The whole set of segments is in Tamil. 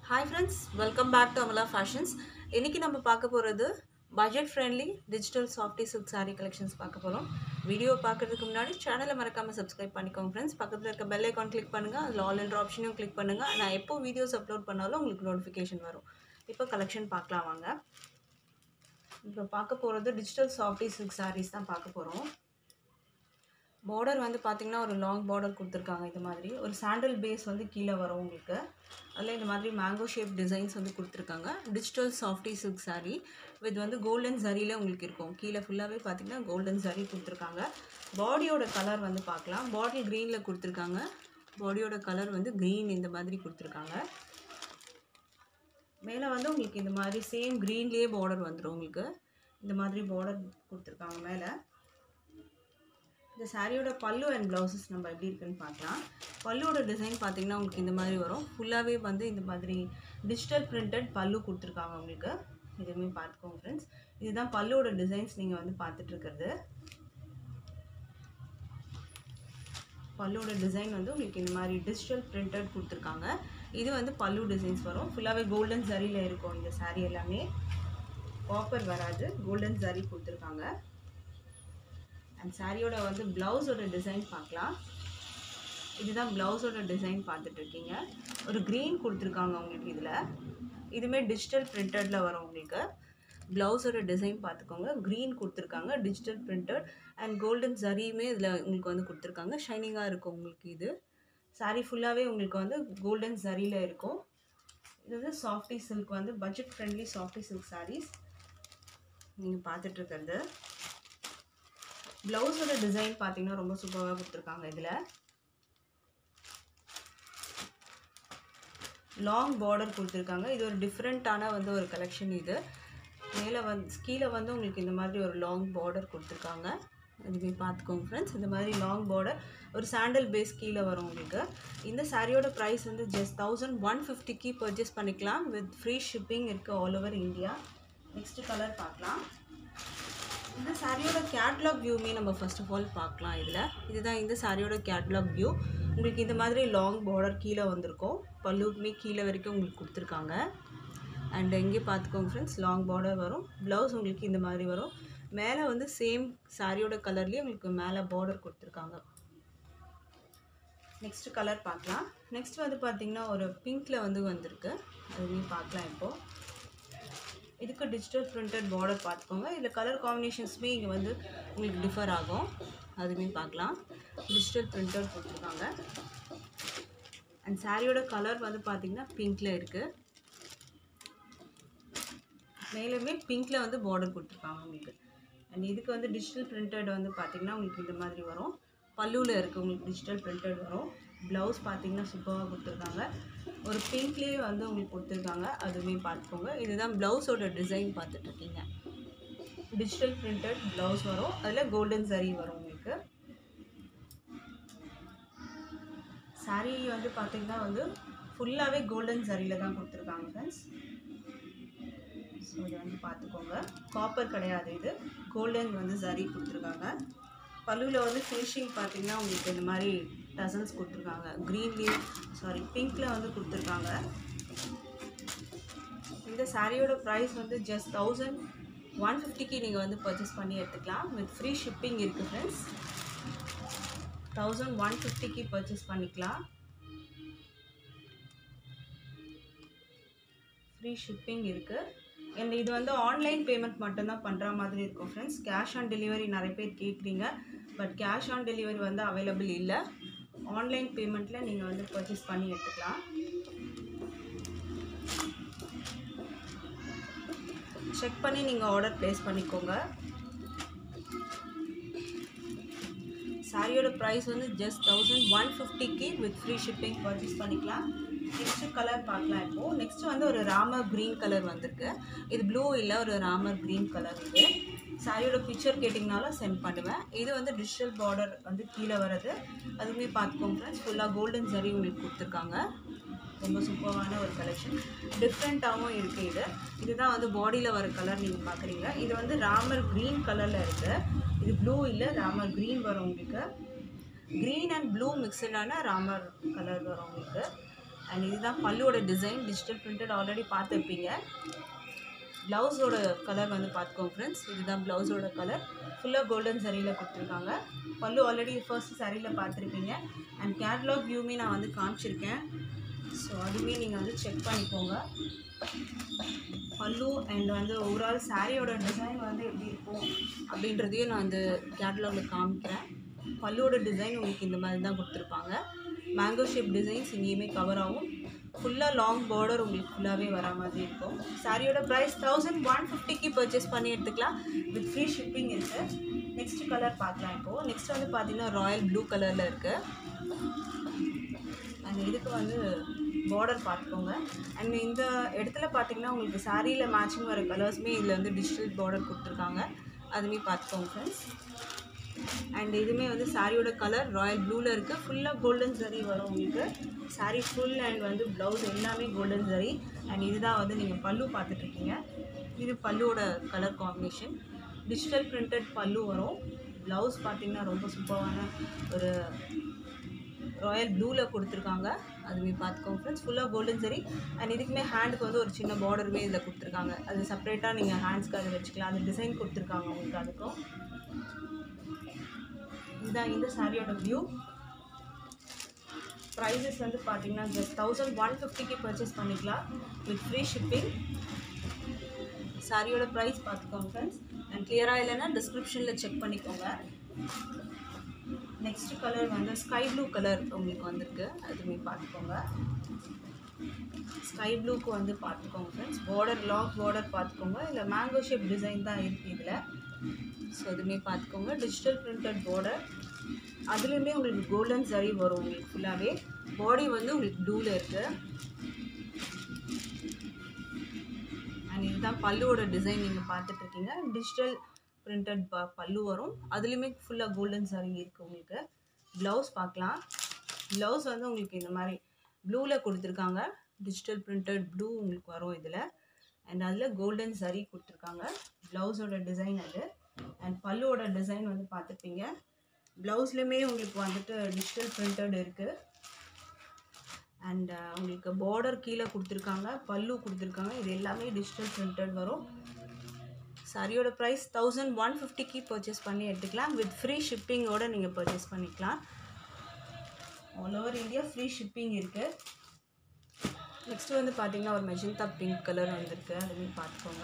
hi friends welcome back to Amala fashions இன்றைக்கி நம்ம பார்க்க போகிறது budget friendly digital softy silk saree collections பார்க்க போகிறோம் வீடியோ பார்க்குறதுக்கு முன்னாடி சேனலை மறக்காமல் சப்ஸ்கிரைப் பண்ணிக்கோங்க ஃப்ரெண்ட்ஸ் பக்கத்தில் இருக்க பெல் ஐக்கான் கிளிக் பண்ணுங்கள் அதில் ஆல் என்ற ஆப்ஷனையும் கிளிக் பண்ணுங்கள் நான் எப்போ வீடியோஸ் அப்லோட் பண்ணாலும் உங்களுக்கு நோட்டிஃபிகேஷன் வரும் இப்போ கலெக்ஷன் பார்க்கலாம் வாங்க இப்போ பார்க்க போகிறது டிஜிட்டல் சாஃப்டி சில்க் sarees தான் பார்க்க போகிறோம் பார்டர் வந்து பார்த்திங்கன்னா ஒரு லாங் பார்டர் கொடுத்துருக்காங்க இது மாதிரி ஒரு சாண்டல் பேஸ் வந்து கீழே வரும் உங்களுக்கு அதில் இந்த மாதிரி மேங்கோ ஷேப் டிசைன்ஸ் வந்து கொடுத்துருக்காங்க டிஜிட்டல் சாஃப்டி சில்க் saree இது வந்து கோல்டன் ஜரியில் உங்களுக்கு இருக்கும் கீழே ஃபுல்லாகவே பார்த்தீங்கன்னா கோல்டன் ஜரி கொடுத்துருக்காங்க பாடியோட கலர் வந்து பார்க்கலாம் பாட்டில் க்ரீனில் கொடுத்துருக்காங்க பாடியோட கலர் வந்து க்ரீன் இந்த மாதிரி கொடுத்துருக்காங்க மேலே வந்து உங்களுக்கு இந்த மாதிரி சேம் க்ரீன்லேயே பார்டர் வந்துடும் உங்களுக்கு இந்த மாதிரி பார்டர் கொடுத்துருக்காங்க மேலே இந்த சாரியோட பல்லு அண்ட் ப்ளவுசஸ் நம்ம எப்படி இருக்குன்னு பார்க்கலாம் பல்லுவோட டிசைன் பார்த்தீங்கன்னா உங்களுக்கு இந்த மாதிரி வரும் ஃபுல்லாகவே வந்து இந்த மாதிரி டிஜிட்டல் பிரிண்டட் பல்லு கொடுத்துருக்காங்க உங்களுக்கு இதுவுமே பார்த்துக்கோங்க ஃப்ரெண்ட்ஸ் இதுதான் பல்லுவோட டிசைன்ஸ் நீங்கள் வந்து பார்த்துட்டு இருக்கிறது பல்லுவோட டிசைன் வந்து உங்களுக்கு இந்த மாதிரி டிஜிட்டல் பிரிண்டட் கொடுத்துருக்காங்க இது வந்து பல்லு டிசைன்ஸ் வரும் ஃபுல்லாகவே கோல்டன் ஜரியில் இருக்கும் இந்த saree எல்லாமே காப்பர் வராது கோல்டன் ஜரி கொடுத்துருக்காங்க அண்ட் சாரியோட வந்து ப்ளவுஸோட டிசைன் பார்க்கலாம் இதுதான் ப்ளவுஸோட டிசைன் பார்த்துட்டு இருக்கீங்க ஒரு க்ரீன் கொடுத்துருக்காங்க உங்களுக்கு இதில் இதுவுமே டிஜிட்டல் பிரிண்டடில் வரும் உங்களுக்கு ப்ளவுஸோட டிசைன் பார்த்துக்கோங்க க்ரீன் கொடுத்துருக்காங்க டிஜிட்டல் பிரிண்டட் அண்ட் கோல்டன் ஜரியுமே இதில் உங்களுக்கு வந்து கொடுத்துருக்காங்க ஷைனிங்காக இருக்கும் உங்களுக்கு இது சாரீ ஃபுல்லாகவே உங்களுக்கு வந்து கோல்டன் ஜரியில் இருக்கும் இது வந்து சாஃப்டி சில்க் வந்து budget friendly softy silk saris நீங்கள் பார்த்துட்டு இருக்கிறது ப்ளவுஸோட டிசைன் பார்த்தீங்கன்னா ரொம்ப சூப்பராக கொடுத்துருக்காங்க இதில் லாங் பார்டர் கொடுத்துருக்காங்க இது ஒரு டிஃப்ரெண்ட்டான வந்து ஒரு கலெக்ஷன் இது மேலே வந்து கீழே வந்து உங்களுக்கு இந்த மாதிரி ஒரு லாங் பார்டர் கொடுத்துருக்காங்க இதுவே பார்த்துக்கோங்க ஃப்ரெண்ட்ஸ் இந்த மாதிரி லாங் பார்டர் ஒரு சாண்டல் பேஸ் கீழே வரும் உங்களுக்கு இந்த சாரியோட ப்ரைஸ் வந்து ஜஸ்ட் தௌசண்ட் ஒன் ஃபிஃப்டிக்கு பர்ச்சேஸ் பண்ணிக்கலாம் வித் ஃப்ரீ ஷிப்பிங் இருக்குது all over India next colour பார்க்கலாம் இந்த சாரியோட கேட்லாக் வியூமே நம்ம ஃபர்ஸ்ட் ஆஃப் ஆல் பார்க்கலாம் இதில் இதுதான் இந்த சாரியோட கேட்லாக் வியூ உங்களுக்கு இந்த மாதிரி லாங் பார்டர் கீழே வந்திருக்கும் பல்லுக்குமே கீழே வரைக்கும் உங்களுக்கு கொடுத்துருக்காங்க அண்ட் எங்கே பார்த்துக்கோங்க ஃப்ரெண்ட்ஸ் லாங் பார்டர் வரும் ப்ளவுஸ் உங்களுக்கு இந்த மாதிரி வரும் மேலே வந்து சேம் சாரியோட கலர்லேயே உங்களுக்கு மேலே பார்டர் கொடுத்துருக்காங்க நெக்ஸ்ட் கலர் பார்க்கலாம் நெக்ஸ்ட் வந்து பார்த்திங்கன்னா ஒரு பிங்க்கில் வந்து வந்திருக்கு அதுவே பார்க்கலாம் இப்போது இதுக்கு டிஜிட்டல் பிரிண்டட் பார்டர் பார்த்துக்கோங்க இதில் கலர் காம்பினேஷன்ஸுமே இங்கே வந்து உங்களுக்கு டிஃபர் ஆகும் அதுவுமே பார்க்கலாம் டிஜிட்டல் பிரிண்டட் கொடுத்துருக்காங்க அண்ட் சாரியோட கலர் வந்து பார்த்திங்கன்னா பிங்க்கில் இருக்குது மேலுமே பிங்க்கில் வந்து பார்டர் கொடுத்துருக்காங்க உங்களுக்கு அண்ட் இதுக்கு வந்து டிஜிட்டல் பிரிண்டட் வந்து பார்த்திங்கன்னா உங்களுக்கு இந்த மாதிரி வரும் பல்லுவில் இருக்குது உங்களுக்கு டிஜிட்டல் பிரிண்டட் வரும் ப்ளவுஸ் பார்த்தீங்கன்னா சூப்பராக கொடுத்துருக்காங்க ஒரு பிங்க்லேயே வந்து உங்களுக்கு கொடுத்துருக்காங்க அதுவுமே பார்த்துக்கோங்க இதுதான் ப்ளவுஸோட டிசைன் பார்த்துட்ருக்கீங்க டிஜிட்டல் பிரிண்டட் ப்ளவுஸ் வரும் அதில் கோல்டன் சரி வரும் உங்களுக்கு சாரீ வந்து பார்த்திங்கன்னா வந்து ஃபுல்லாகவே கோல்டன் சரியில் தான் கொடுத்துருக்காங்க ஃப்ரெண்ட்ஸ் ஸோ இதை வந்து பார்த்துக்கோங்க காப்பர் கிடையாது இது கோல்டன் வந்து சரி கொடுத்துருக்காங்க பல்லுவில் வந்து ஃபினிஷிங் பார்த்தீங்கன்னா உங்களுக்கு இந்த மாதிரி டசல்ஸ் கொடுத்துருக்காங்க க்ரீன்லேயே சாரி பிங்க்கில் வந்து கொடுத்துருக்காங்க இந்த சாரியோட ப்ரைஸ் வந்து ஜஸ்ட் தௌசண்ட் ஒன் ஃபிஃப்டிக்கு நீங்கள் வந்து பர்ச்சேஸ் பண்ணி எடுத்துக்கலாம் வித் ஃப்ரீ ஷிப்பிங் இருக்குது ஃப்ரெண்ட்ஸ் தௌசண்ட் ஒன் ஃபிஃப்டிக்கு பர்ச்சேஸ் பண்ணிக்கலாம் ஃப்ரீ ஷிப்பிங் இருக்குது அண்ட் இது வந்து ஆன்லைன் பேமெண்ட் மட்டும்தான் பண்ணுற மாதிரி இருக்கும் ஃப்ரெண்ட்ஸ் கேஷ் ஆன் டெலிவரி நிறைய பேர் கேட்குறீங்க பட் கேஷ் ஆன் டெலிவரி வந்து அவைலபிள் இல்லை ஆன்லைன் பேமெண்ட்டில் நீங்கள் வந்து பர்ச்சேஸ் பண்ணி எடுத்துக்கலாம் செக் பண்ணி நீங்கள் ஆர்டர் ப்ளேஸ் பண்ணிக்கோங்க சாரியோட ப்ரைஸ் வந்து ஜஸ்ட் தௌசண்ட் ஒன் ஃபிஃப்டிக்கு வித் ஃப்ரீ ஷிப்பிங் பர்ச்சேஸ் பண்ணிக்கலாம் நெக்ஸ்ட் கலர் பார்க்கலாம் இப்போது நெக்ஸ்ட் வந்து ஒரு ராமர் க்ரீன் கலர் வந்திருக்கு இது ப்ளூ இல்லை ஒரு ராமர் க்ரீன் கலர் இது சாரியோட பிக்சர் கேட்டிங்கனாலும் சென்ட் பண்ணுவேன் இது வந்து டிஜிட்டல் பார்டர் வந்து கீழே வர்றது அதுவுமே பார்த்துக்கோங்க ஃப்ரெண்ட்ஸ் ஃபுல்லாக கோல்டன் ஜரி உங்களுக்கு கொடுத்துருக்காங்க ரொம்ப சூப்பரான ஒரு கலெக்ஷன் டிஃப்ரெண்ட்டாகவும் இருக்குது இது இதுதான் வந்து பாடியில் வர கலர் நீங்கள் பார்க்குறீங்க இது வந்து ராமர் க்ரீன் கலரில் இருக்குது இது ப்ளூ இல்லை ராமர் க்ரீன் வரும் உங்களுக்கு க்ரீன் அண்ட் ப்ளூ மிக்சடான ராமர் கலர் வரும் உங்களுக்கு அண்ட் இதுதான் பல்லுவோட டிசைன் டிஜிட்டல் பிரிண்டட் ஆல்ரெடி பார்த்துருப்பீங்க ப்ளவுஸோட கலர் வந்து பார்த்துக்கோங்க ஃப்ரெண்ட்ஸ் இதுதான் ப்ளவுஸோட கலர் ஃபுல்லாக கோல்டன் சரியில் கொடுத்துருக்காங்க பல்லு ஆல்ரெடி ஃபர்ஸ்ட் சரியில் பார்த்துருப்பீங்க அண்ட் கேட்லாக் வியூமே நான் வந்து காமிச்சிருக்கேன் ஸோ அதுவுமே நீங்கள் வந்து செக் பண்ணிக்கோங்க பல்லு அண்ட் வந்து ஓவரால் சாரியோட டிசைன் வந்து எப்படி இருக்கும் அப்படின்றதையும் நான் அந்த கேட்லாகில் காமிக்கிறேன் பல்லுவோட டிசைன் உங்களுக்கு இந்த மாதிரி தான் கொடுத்துருப்பாங்க மேங்கோ ஷேப் டிசைன்ஸ் இங்கேயுமே கவர் ஆகும் ஃபுல்லாக லாங் பார்டர் உங்களுக்கு ஃபுல்லாகவே வர மாதிரி இருக்கும் சாரியோட ப்ரைஸ் தௌசண்ட் ஒன் ஃபிஃப்டிக்கு பர்ச்சேஸ் பண்ணி எடுத்துக்கலாம் வித் ஃப்ரீ ஷிப்பிங் இருக்குது நெக்ஸ்ட் கலர் பார்க்கலாம் இப்போது நெக்ஸ்ட் வந்து பார்த்தீங்கன்னா ராயல் ப்ளூ கலரில் இருக்குது அண்ட் இதுக்கு வந்து பார்டர் பார்த்துக்கோங்க அண்ட் இந்த இடத்துல பார்த்தீங்கன்னா உங்களுக்கு சாரியில் மேட்சிங் வர கலர்ஸுமே இதில் வந்து டிஜிட்டல் பார்டர் கொடுத்துருக்காங்க அதுவுமே பார்த்துக்கோங்க ஃப்ரெண்ட்ஸ் அண்ட் இதுவுமே வந்து சாரியோட கலர் ராயல் ப்ளூவில் இருக்குது ஃபுல்லாக கோல்டன் சரி வரும் உங்களுக்கு சாரீ ஃபுல் அண்ட் வந்து ப்ளவுஸ் எல்லாமே கோல்டன் சரி அண்ட் இதுதான் வந்து நீங்கள் பல்லு பார்த்துட்ருக்கீங்க இது பல்லுவோட colour combination digital printed pallu வரும் ப்ளவுஸ் பார்த்தீங்கன்னா ரொம்ப சூப்பரான ஒரு ராயல் ப்ளூவில் கொடுத்துருக்காங்க அதுவுமே பார்த்துக்கோங்க ஃப்ரெண்ட்ஸ் ஃபுல்லாக கோல்டன் சரி அண்ட் இதுக்குமே ஹேண்டுக்கு வந்து ஒரு சின்ன பார்டருமே இதில் கொடுத்துருக்காங்க அது செப்பரேட்டாக நீங்கள் ஹேண்ட்ஸ்க்கு அதை வச்சுக்கலாம் அந்த டிசைன் கொடுத்துருக்காங்க உங்களுக்கு அதுக்கும் இதுதான் இந்த சாரியோட வியூ ப்ரைஸஸ் வந்து பார்த்தீங்கன்னா ஜஸ்ட் தௌசண்ட் ஒன் ஃபிஃப்டிக்கு பர்ச்சேஸ் பண்ணிக்கலாம் வித் ஃப்ரீ ஷிப்பிங் சாரியோட ப்ரைஸ் பார்த்துக்கோங்க ஃப்ரெண்ட்ஸ் அண்ட் கிளியராக இல்லைன்னா டிஸ்கிரிப்ஷனில் செக் பண்ணிக்கோங்க நெக்ஸ்ட் கலர் வந்து ஸ்கை ப்ளூ கலர் உங்களுக்கு வந்திருக்கு அதுவுமே பார்த்துக்கோங்க ஸ்கை ப்ளூக்கு வந்து பார்த்துக்கோங்க ஃப்ரெண்ட்ஸ் பார்டர் லாக் பார்டர் பார்த்துக்கோங்க இல்லை மேங்கோ ஷேப் டிசைன் தான் இருக்குது இதில் ஸோ இதுவுமே பார்த்துக்கோங்க டிஜிட்டல் பிரிண்டட் பார்டர் அதுலேயுமே உங்களுக்கு கோல்டன் சரி வரும் உங்களுக்கு ஃபுல்லாகவே பாடி வந்து உங்களுக்கு ப்ளூவில் இருக்குது அண்ட் இதுதான் பல்லுவோட டிசைன் நீங்கள் பார்த்துட்ருக்கீங்க டிஜிட்டல் பிரிண்டட் ப பல்லு வரும் அதுலேயுமே ஃபுல்லாக கோல்டன் சாரி இருக்குது உங்களுக்கு ப்ளவுஸ் பார்க்கலாம் ப்ளவுஸ் வந்து உங்களுக்கு இந்த மாதிரி ப்ளூவில் கொடுத்துருக்காங்க டிஜிட்டல் பிரிண்டட் ப்ளூ உங்களுக்கு வரும் இதில் அண்ட் அதில் கோல்டன் சரி கொடுத்துருக்காங்க ப்ளவுஸோட டிசைன் அது அண்ட் பல்லுவோட டிசைன் வந்து பார்த்துப்பீங்க ப்ளவுஸ்லேயுமே உங்களுக்கு வந்துட்டு டிஜிட்டல் பிரிண்டட் இருக்குது அண்ட் உங்களுக்கு பார்டர் கீழே கொடுத்துருக்காங்க பல்லு கொடுத்துருக்காங்க இது எல்லாமே டிஜிட்டல் பிரிண்டட் வரும் சாரியோட ப்ரைஸ் தௌசண்ட் ஒன் ஃபிஃப்டிக்கு பர்ச்சேஸ் பண்ணி எடுத்துக்கலாம் வித் ஃப்ரீ ஷிப்பிங்கோடு நீங்கள் பர்ச்சேஸ் பண்ணிக்கலாம் all over India free shipping இருக்குது நெக்ஸ்ட் வந்து பார்த்தீங்கன்னா ஒரு மெஜந்தா பிங்க் கலர் வந்திருக்கு அதுவும் பார்த்துக்கோங்க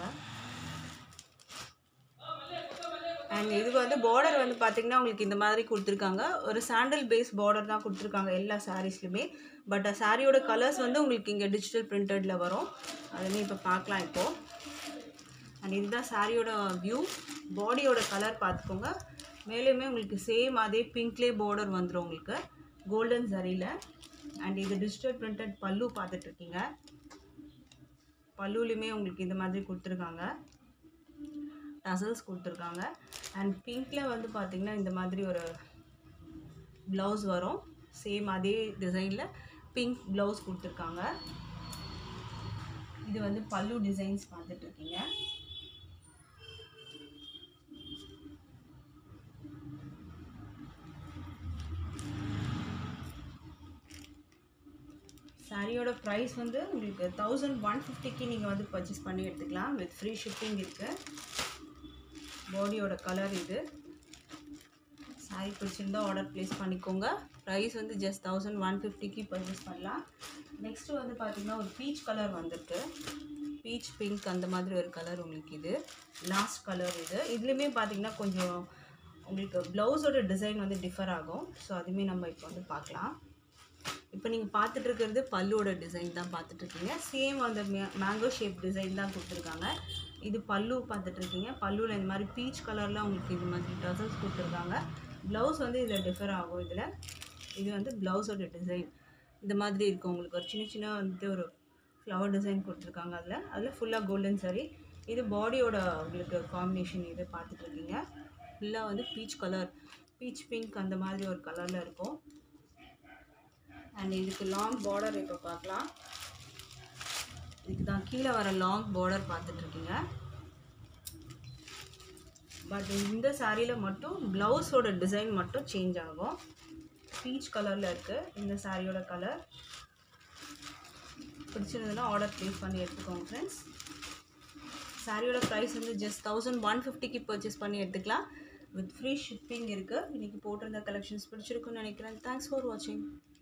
அண்ட் இது வந்து பார்டர் வந்து பார்த்தீங்கன்னா உங்களுக்கு இந்த மாதிரி கொடுத்துருக்காங்க ஒரு சாண்டல் பேஸ் பார்டர் தான் கொடுத்துருக்காங்க எல்லா சாரீஸ்லையுமே பட் சாரியோட கலர்ஸ் வந்து உங்களுக்கு இங்கே டிஜிட்டல் பிரிண்டடில் வரும் அதுவுமே இப்போ பார்க்கலாம் இப்போது அண்ட் இதுதான் சாரியோட வியூ பாடியோட கலர் பார்த்துக்கோங்க மேலேயுமே உங்களுக்கு சேம் அதே பிங்க்லே பார்டர் வந்துடும் உங்களுக்கு கோல்டன் சரியில் அண்ட் இது டிஜிட்டல் பிரிண்டட் பல்லு பார்த்துட்ருக்கீங்க பல்லுலையுமே உங்களுக்கு இந்த மாதிரி கொடுத்துருக்காங்க டசல்ஸ் கொடுத்துருக்காங்க அண்ட் பிங்க்கில் வந்து பார்த்திங்கன்னா இந்த மாதிரி ஒரு ப்ளவுஸ் வரும் சேம் அதே டிசைனில் பிங்க் ப்ளவுஸ் கொடுத்துருக்காங்க இது வந்து பல்லு டிசைன்ஸ் பார்த்துட்ருக்கீங்க சாரியோட ப்ரைஸ் வந்து உங்களுக்கு தௌசண்ட் ஒன் ஃபிஃப்டிக்கு நீங்கள் வந்து பர்ச்சேஸ் பண்ணி எடுத்துக்கலாம் வித் ஃப்ரீ ஷிப்பிங் இருக்குது பாடியோட கலர் இது சாரி பிடிச்சிருந்தா ஆர்டர் ப்ளேஸ் பண்ணிக்கோங்க ப்ரைஸ் வந்து ஜஸ்ட் தௌசண்ட் ஒன் ஃபிஃப்டிக்கு பர்ச்சேஸ் பண்ணலாம் நெக்ஸ்ட்டு வந்து பார்த்திங்கன்னா ஒரு பீச் கலர் வந்திருக்கு பீச் பிங்க் அந்த மாதிரி ஒரு கலர் உங்களுக்கு இது லாஸ்ட் கலர் இது இதுலேயுமே பார்த்திங்கன்னா கொஞ்சம் உங்களுக்கு ப்ளவுஸோட டிசைன் வந்து டிஃபர் ஆகும் ஸோ அதுவுமே நம்ம இப்போ வந்து பார்க்கலாம் இப்போ நீங்கள் பார்த்துட்டு இருக்கிறது பல்லுவோட டிசைன் தான் பார்த்துட்ருக்கீங்க சேம் அந்த மேங்கோ ஷேப் டிசைன் தான் கொடுத்துருக்காங்க இது பல்லு பார்த்துட்ருக்கீங்க பல்லுவில் இந்த மாதிரி பீச் கலரில் உங்களுக்கு இது மாதிரி ட்ரெஸ்ஸஸ் கொடுத்துருக்காங்க ப்ளவுஸ் வந்து இதில் டிஃபர் ஆகும் இதில் இது வந்து ப்ளவுஸோட டிசைன் இந்த மாதிரி இருக்கும் உங்களுக்கு ஒரு சின்ன சின்ன வந்துட்டு ஒரு ஃப்ளவர் டிசைன் கொடுத்துருக்காங்க அதில் அதில் ஃபுல்லாக கோல்டன் சாரி இது பாடியோட உங்களுக்கு காம்பினேஷன் இது பார்த்துட்ருக்கீங்க ஃபுல்லாக வந்து பீச் கலர் பீச் பிங்க் அந்த மாதிரி ஒரு கலரில் இருக்கும் அண்ட் இதுக்கு லாங் பார்டர் இப்போ பார்க்கலாம் இதுக்கு தான் கீழே வர லாங் பார்டர் பார்த்துட்ருக்கீங்க பட் இந்த சாரியில் மட்டும் ப்ளவுஸோட டிசைன் மட்டும் சேஞ்ச் ஆகும் பீச் கலரில் இருக்குது இந்த சாரியோட கலர் பிடிச்சிருந்ததுன்னா ஆர்டர் ப்ளேஸ் பண்ணி எடுத்துக்கோங்க ஃப்ரெண்ட்ஸ் சாரியோட ப்ரைஸ் வந்து ஜஸ்ட் தௌசண்ட் ஒன் ஃபிஃப்டிக்கு பர்ச்சேஸ் பண்ணி எடுத்துக்கலாம் வித் ஃப்ரீ ஷிப்பிங் இருக்குது இன்றைக்கி போட்டிருந்த கலெக்ஷன்ஸ் பிடிச்சிருக்குன்னு நினைக்கிறேன் தேங்க்ஸ் ஃபார் வாட்சிங்